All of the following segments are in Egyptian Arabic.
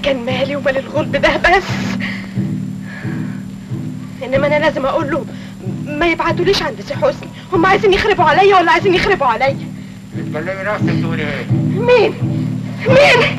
كان مالي ومال الغلب ده بس انما انا لازم اقول له ما يبعتوليش عند سي حسني هم عايزين يخربوا عليا ولا عايزين يخربوا عليا تكلمي نفسك تقولي ايه مين مين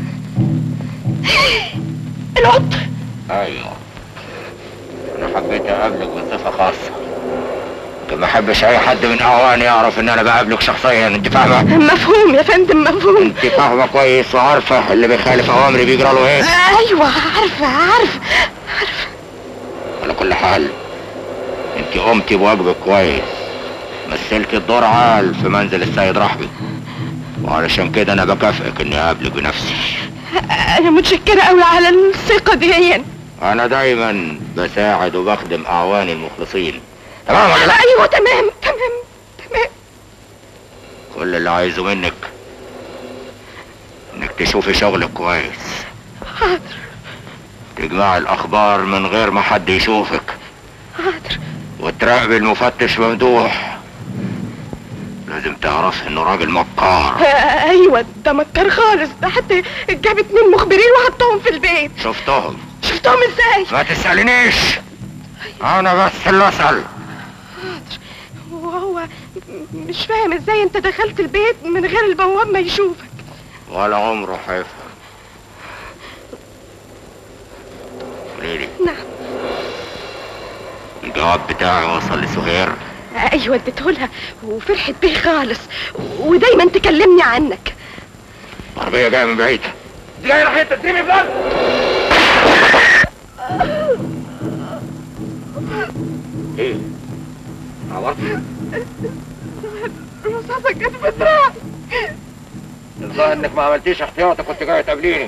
القط ايوه انا حبيت اقابلك بصفه خاصه ما احبش اي حد من اعواني يعرف ان انا بقابلك شخصيا انت فاهمه مفهوم يا فندم مفهوم انت فاهمه كويس وعارفه اللي بيخالف اوامري بيجرى له ايه ايوه عارفه عارفه على كل حال انت قمتي بواجبك كويس مثلت الدور عال في منزل السيد رحمي وعلشان كده انا بكافئك اني اقابلك بنفسي انا متشكره قوي على الثقه دي انا دايما بساعد وبخدم اعواني المخلصين تمام ولا لا ايوه تمام تمام تمام كل اللي عايزه منك انك تشوفي شغلك كويس حاضر تجمعي الاخبار من غير ما حد يشوفك حاضر وتراقبي المفتش ممدوح لازم تعرفي انه راجل مكار آه، ايوه ده مكر خالص ده حتى جاب اتنين مخبرين وحطهم في البيت شفتهم شفتهم ازاي ما تسألنيش انا بس اللي اسأل وهو م- مش فاهم ازاي انت دخلت البيت من غير البواب ما يشوفك ولا عمره هيفهم قوليلي نعم الجواب بتاعي وصل لسهير ايوه اديتهولها وفرحت بيه خالص ودايما تكلمني عنك عربية جاية من بعيد دي جايه ناحيه تسليمي فلان ايه عورت رصاصة جت في دراعي الظاهر انك ما عملتيش احتياطي كنت جاي تقابليني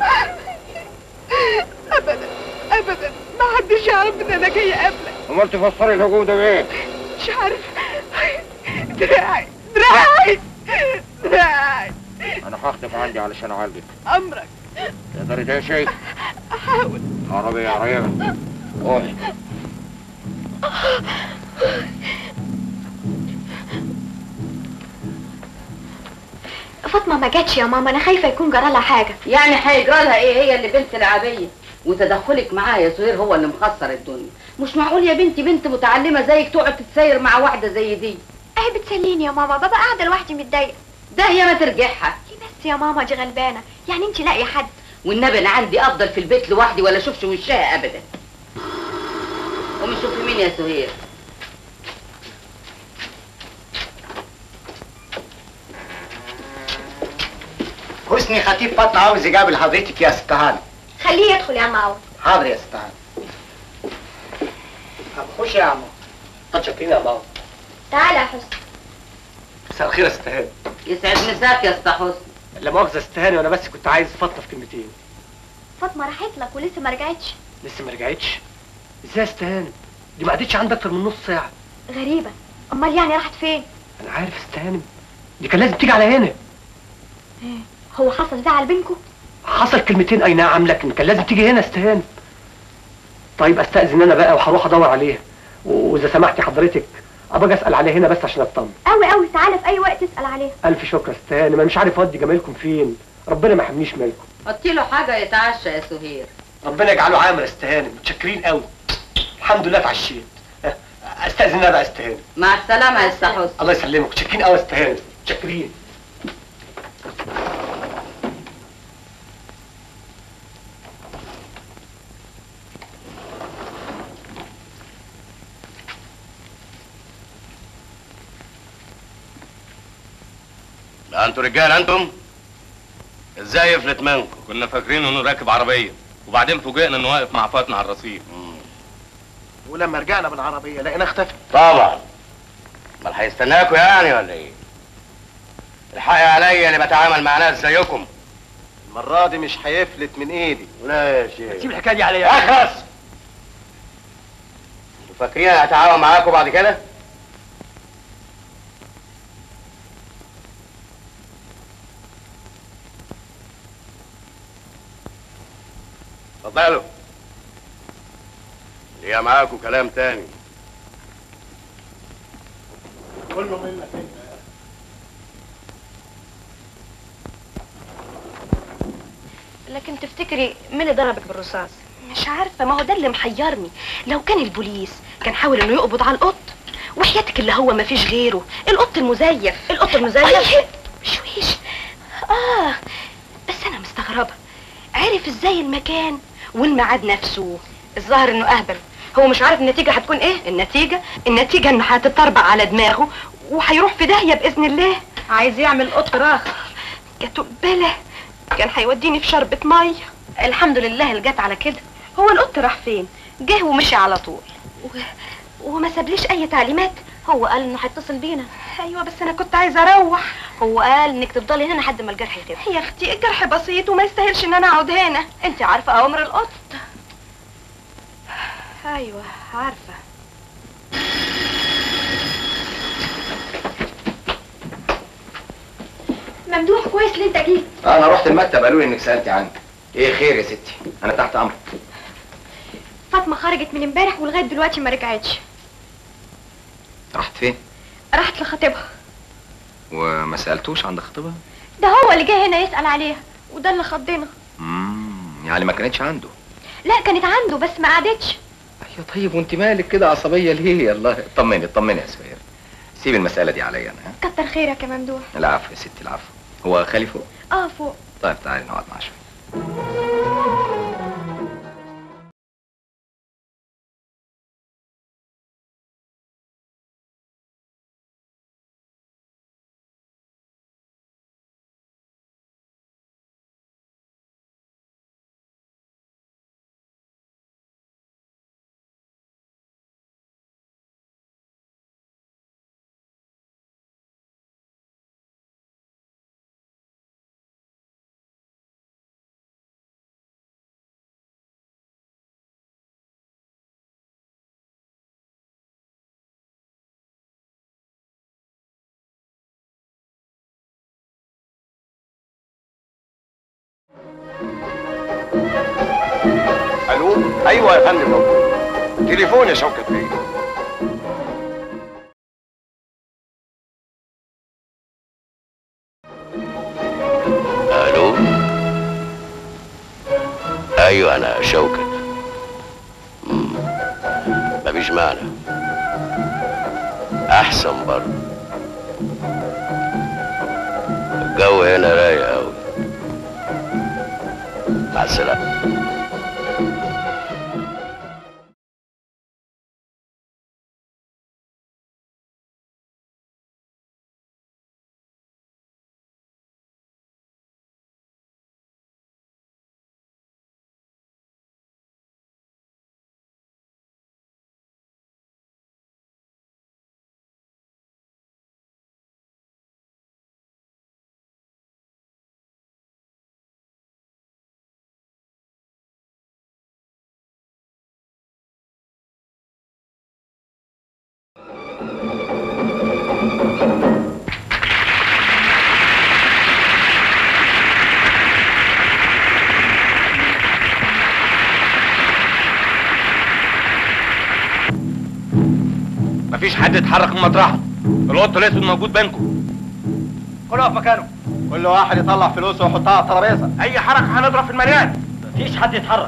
ابدا ابدا ما حدش يعرف ان انا جايه قبلك امال تفسري الهجوم ده بايه مش عارف دراعي دراعي دراعي انا هاخدك عندي علشان اعالجك امرك تقدري ده شيء احاول عربية قريبة قومي فاطمه ما جاتش يا ماما انا خايفه يكون جرى لها حاجه يعني هيجرى لها ايه هي اللي بنت لعبيه وتدخلك معاها يا سهير هو اللي مخسر الدنيا مش معقول يا بنتي بنت متعلمه زيك تقعد تتساير مع واحده زي دي اهي بتسليني يا ماما بابا قاعده لوحدي متضايقه ده هي ما ترجعها ليه بس يا ماما دي غلبانه يعني انت لاقيه حد والنبي انا عندي افضل في البيت لوحدي ولا اشوفش وشها ابدا قومي شوفي مين يا سهير حسني خطيب فاطمه عاوز يقابل حضرتك يا ست هاني خليه يدخل يا عم عوض حاضر يا ست هاني طب خش يا عمو متشكرين يا ماما تعالى يا حسن مساء الخير يا ست هاني يسعد مساك يا اسطى حسن لا مؤاخذه يا ست هاني وانا بس كنت عايز فضه في كلمتين فاطمه راحت لك ولسه ما رجعتش لسه ما رجعتش ازاي يا ست هاني دي ما قعدتش عندي اكتر من نص ساعه غريبه امال يعني راحت فين انا عارف يا ست هاني دي كان لازم تيجي على هنا هو حصل زعل بينكم حصل كلمتين اي نعم لكن كان لازم تيجي هنا يا ست هاني طيب استاذن انا بقى وهروح ادور عليها واذا سمحتي حضرتك ابقى اسال عليها هنا بس عشان اطمن قوي قوي تعالى في اي وقت اسال عليها الف شكر يا ست هاني ما مش عارف اودي جمالكم فين ربنا ما يحميش مالكم حطي له حاجه يتعشى يا سهير ربنا يجعله عامر يا ست هاني متشكرين قوي الحمد لله اتعشيت استاذن انا بقى يا ست هاني مع السلامه يا اسطى حسن الله يسلمك متشكرين قوي يا ست هاني متشكرين لا انتوا رجال انتم ازاي يفلت منكم كنا فاكرين انه راكب عربيه وبعدين فوجئنا انه واقف مع فاتن على الرصيف ولما رجعنا بالعربيه لقينا اختفى طبعا امال هيستناكوا يعني ولا ايه الحقي عليا اللي بتعامل مع ناس زيكم المره دي مش هيفلت من ايدي ولا يا شيخ سيب الحكايه دي عليا اخلص انتوا فاكرين هتعاون معاكم بعد كده اتفضلوا ليا معاكم كلام تاني كله منك انت لكن تفتكري مين اللي ضربك بالرصاص مش عارفه ما هو ده اللي محيرني لو كان البوليس كان حاول انه يقبض على القط وحياتك اللي هو ما فيش غيره القط المزيف القط المزيف أي مشويش اه بس انا مستغربه عرف ازاي المكان والميعاد نفسه الظاهر انه اهبل هو مش عارف النتيجة هتكون ايه النتيجة النتيجة انه هتتربع على دماغه وهيروح في داهية بإذن الله عايز يعمل قط راخ جاته بلا كان هيوديني في شربة مية الحمد لله اللي جت على كده هو القط راح فين جه ومشي على طول و... وما سابليش اي تعليمات هو قال انه هيتصل بينا ايوه بس انا كنت عايزه اروح هو قال انك تفضلي هنا لحد ما الجرح يخف يا اختي الجرح بسيط وما يستاهلش ان انا اقعد هنا انت عارفه اوامر القط ايوه عارفه ممدوح كويس اللي انت جيت انا رحت المكتب قالوا لي انك سالتي عني ايه خير يا ستي انا تحت امرك فاطمه خرجت من امبارح ولغايه دلوقتي ما رجعتش راحت فين راحت لخطيبها وما سالتوش عند خطيبها ده هو اللي جه هنا يسال عليها وده اللي خضنا امم يعني ما كانتش عنده لا كانت عنده بس ما قعدتش ايوه طيب وانت مالك كده عصبيه ليه يلا اطمني اطمني يا سهير سيب المساله دي عليا انا ها؟ كتر خيرك يا ممدوح العفو يا ستي العفو هو خالي فوق اه فوق طيب تعالي نقعد معاه شويه الو ايوه يا فندم موجود تليفون يا شوكت بيه الو ايوه انا شوكت مم. مفيش معنى احسن برضه الجو هنا رايق اوي مع السلامه مفيش حد اتحرك من مطرحه القط الاسود موجود بينكم كله في مكانه كل واحد يطلع فلوسه ويحطها على الترابيزه اي حركه هنضرب في المليان مفيش حد يتحرك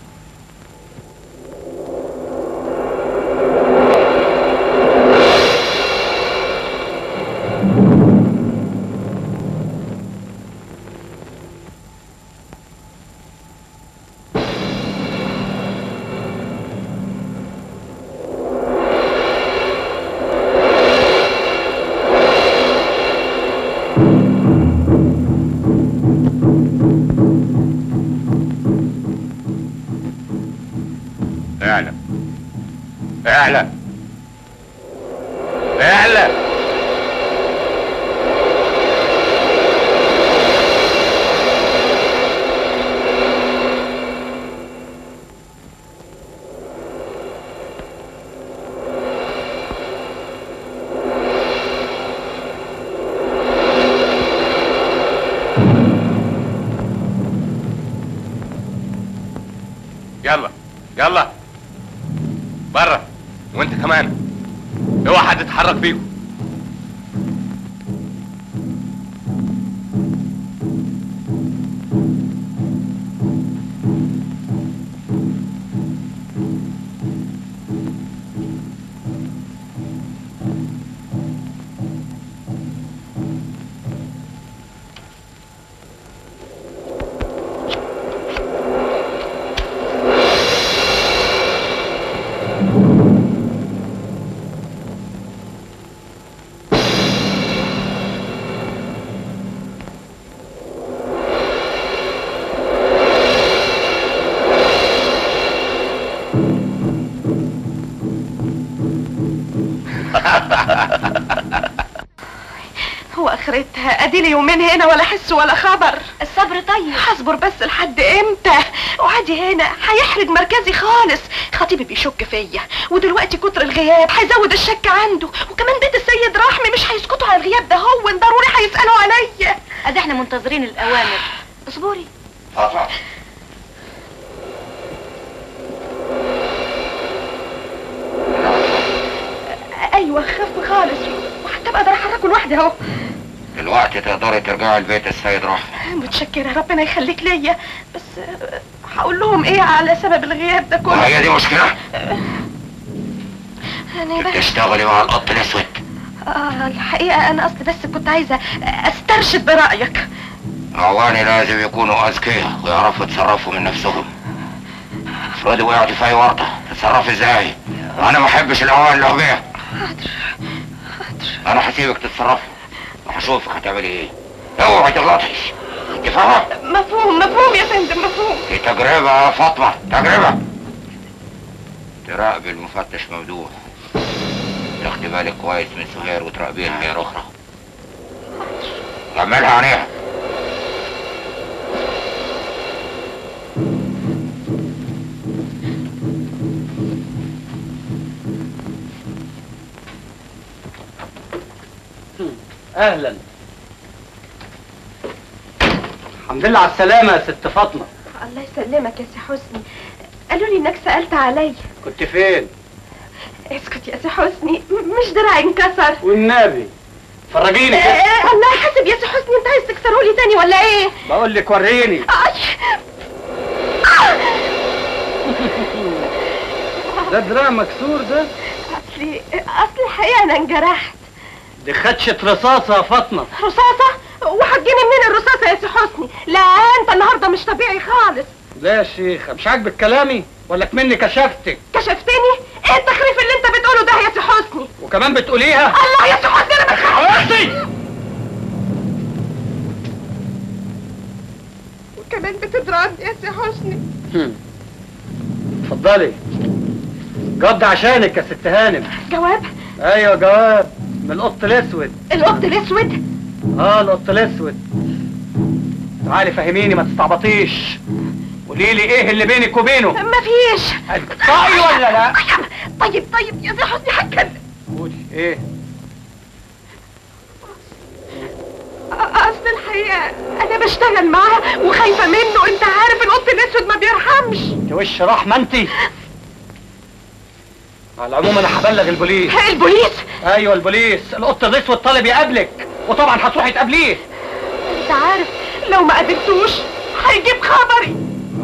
اعلى اعلى اعلى يلا يلا بره وانت كمان اوعى حد يتحرك فيكم هو اخرتها اديلي يومين هنا ولا حس ولا خبر الصبر طيب هصبر بس لحد امتى وعادي هنا هيحرج مركزي خالص خطيبي بيشك فيا ودلوقتي كتر الغياب هيزود الشك عنده وكمان بيت السيد رحمي مش هيسكتوا على الغياب ده هو ضروري هيسالوا عليا ادي احنا منتظرين الاوامر اصبري فاطمه ايوه خف خالص وحتى بقدر احركه لوحدي اهو دلوقتي تقدري ترجعي لبيت السيد رحمي متشكرة ربنا يخليك ليا بس آه، هقول لهم ايه على سبب الغياب ده كله وهي دي مشكله انا بس تشتغلي مع القط الاسود آه الحقيقة انا اصل بس كنت عايزة استرشد برأيك اعواني لازم يكونوا اذكياء ويعرفوا يتصرفوا من نفسهم افرضي وقعتي في اي ورطه تتصرفي ازاي انا ما احبش الاعوان الاغبياء حاضر انا هسيبك تتصرفي وهشوفك هتعملي ايه اوعي تغلطي انت فاهمه مفهوم مفهوم يا فندم مفهوم دي تجربه يا فاطمه تجربه تراقبي المفتش ممدوح تاخدي بالك كويس من سهير وتراقبيها هي اخرى كملها عينيها اهلا الحمد لله على السلامة يا ست فاطمة الله يسلمك يا سي حسني قالوا لي انك سألت عليا كنت فين؟ اسكت يا سي حسني م- مش دراعي انكسر والنبي فرجيني آه، كده آه، الله يحاسب يا سي حسني انت عايز تكسره لي تاني ولا ايه؟ بقول لك وريني اي ده دراع مكسور ده اصلي اصل الحقيقة انا انجرحت دي خدشة رصاصة يا فاطمة رصاصة وهتجيني منين الرصاصة يا سي حسني؟ لا انت النهارده مش طبيعي خالص لا يا شيخ مش عاجبك كلامي ولا كمني كشفتك كشفتني؟ ايه التخريف اللي انت بتقوله ده يا سي حسني؟ وكمان بتقوليها الله يا سي حسني انا بتخرف خلاصي وكمان بتضربني يا سي حسني اتفضلي جد عشانك يا ست هانم جواب ايوه جواب من القط الاسود القط الاسود اه القط الاسود تعالي فهميني ما تستعبطيش قولي لي ايه اللي بينك وبينه مفيش هتطقي ولا لا طيب طيب يا سي حسني هتكلم قولي ايه اصل الحقيقه انا بشتغل معاه وخايفه منه انت عارف القط الاسود ما بيرحمش انت وش رحمه انت على العموم انا هبلغ البوليس البوليس ايوه البوليس القط الاسود طالب يقابلك وطبعا هتروحي تقابليه انت عارف لو ما قابلتوش هيجيب خبري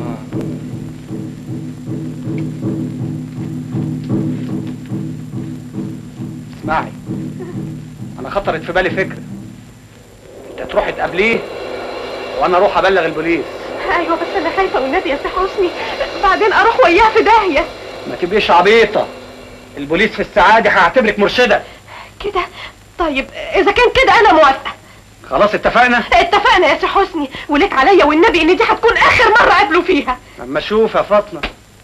اسمعي انا خطرت في بالي فكره انت تروحي تقابليه وانا اروح ابلغ البوليس ايوه بس انا خايفه والنبي يا سي حسني بعدين اروح وياه في داهيه ما تبقيش عبيطه البوليس في السعاده هيعتبرك مرشده كده طيب اذا كان كده انا موافقه خلاص اتفقنا اتفقنا يا سي حسني وليك عليا والنبي ان دي هتكون اخر مره اقابله فيها اما اشوف يا فاطمه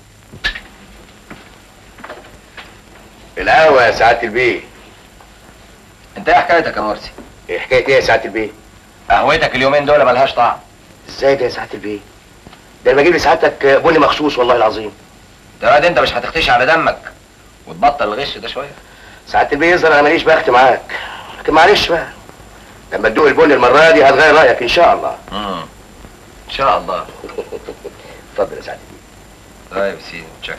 القهوة يا سعادة البيه انت ايه حكايتك يا مرسي؟ ايه حكاية ايه يا سعادة البيه؟ قهوتك اليومين دول ملهاش طعم ازاي ده يا سعادة البيه؟ ده انا بجيب لسعادتك بني مخصوص والله العظيم ده واد انت مش هتختشي على دمك وتبطل الغش ده شويه سعادة البيه يظهر انا ماليش بخت معاك لكن معلش بقى لما تدوق البن المرة دي هتغير رأيك ان شاء الله امم ان شاء الله اتفضل يا سعادة البيه طيب سيدي متشكر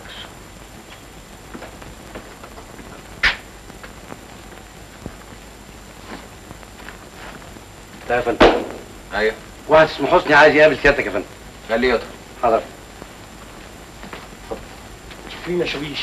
لا يا فندم ايوه واحد اسمه حسني عايز يقابل سيادتك يا فندم خليه يدخل حاضر شوفينا شويش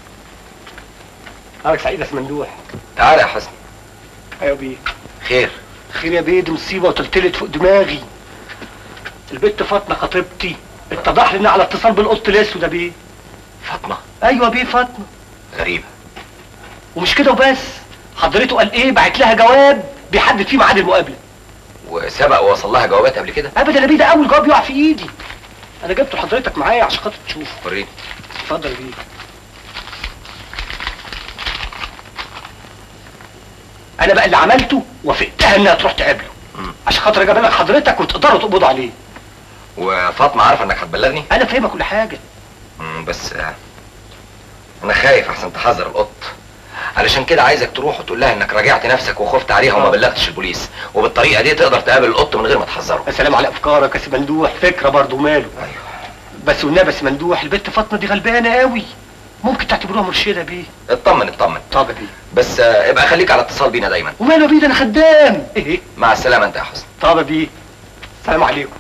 حضرتك سعيد اسم ممدوح تعالى يا حسني ايوه بيه خير خير يا بيه دي مصيبه وتلتلت فوق دماغي البت فاطمه خطيبتي اتضح لي انها على اتصال بالقط الاسود يا بيه فاطمه ايوه بيه فاطمه غريبه ومش كده وبس حضرته قال ايه بعت لها جواب بيحدد فيه ميعاد المقابله وسبق ووصل لها جوابات قبل كده ابدا يا بيه ده اول جواب يقع في ايدي انا جبته لحضرتك معايا عشان خاطر تشوفه وريني اتفضل يا بيه انا بقى اللي عملته وافقتها انها تروح تقابله عشان خاطر اجيب لك حضرتك وتقدروا تقبضوا عليه وفاطمه عارفه انك هتبلغني انا فاهمه كل حاجه مم، بس آه، انا خايف احسن تحذر القط علشان كده عايزك تروح وتقول لها انك راجعت نفسك وخفت عليها وما آه. بلغتش البوليس وبالطريقه دي تقدر تقابل القط من غير ما تحذره يا سلام على افكارك يا سي مندوح فكره برضه ماله بس والنبي يا سي مندوح البنت فاطمه دي غلبانه قوي ممكن تعتبروها مرشده بيه اطمن اطمن طب يا بيه بس آه، ابقى خليك على اتصال بينا دايما وماله يا بيه ده انا خدام ايه مع السلامه انت يا حسن طب يا بيه سلام عليكم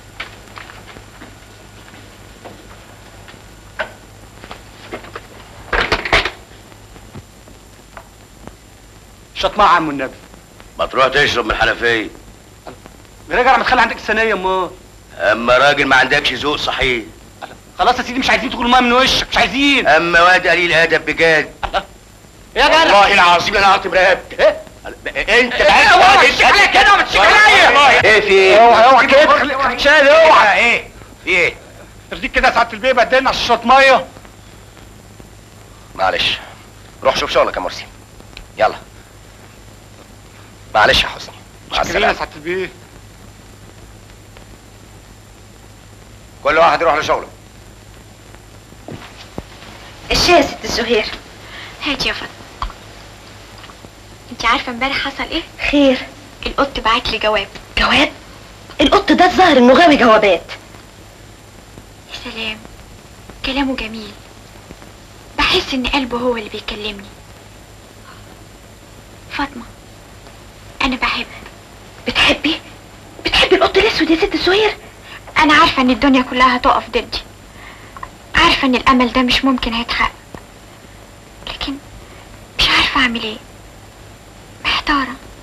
شطمع عم النبي ما تروح تشرب من الحنفيه راجع ما تخلي عندك الثانيه امال اما راجل ما عندكش ذوق صحيح خلاص يا سيدي مش عايزين تقولوا الميه من وشك مش عايزين اما واد قليل ادب بجد يا جدع والله العظيم انا هقطم رقبتك ايه انت إيه، بقى اوعى تشيك عليا كده وما تشيك عليا ايه في ايه؟ اوعى اوعى كده شال اوعى ايه؟ في ايه؟ ترضيك كده ساعه البيه بدلنا عشان شويه ميه معلش روح شوف شغلك يا مرسي يلا معلش يا حسني مع شكرا يا السلامه سعاده البيه كل واحد يروح لشغله الشاي يا ست الزهير هاتي يا فاطمه انت عارفه امبارح حصل ايه خير القط بعت لي جواب جواب القط ده الظاهر انه غاوي جوابات يا سلام كلامه جميل بحس ان قلبه هو اللي بيكلمني فاطمه انا بحبك بتحبي بتحبي القط الاسود يا ست الزهير انا عارفه ان الدنيا كلها هتقف ضدي عارفه ان الامل ده مش ممكن هيتحقق لكن مش عارفه اعمل ايه محتاره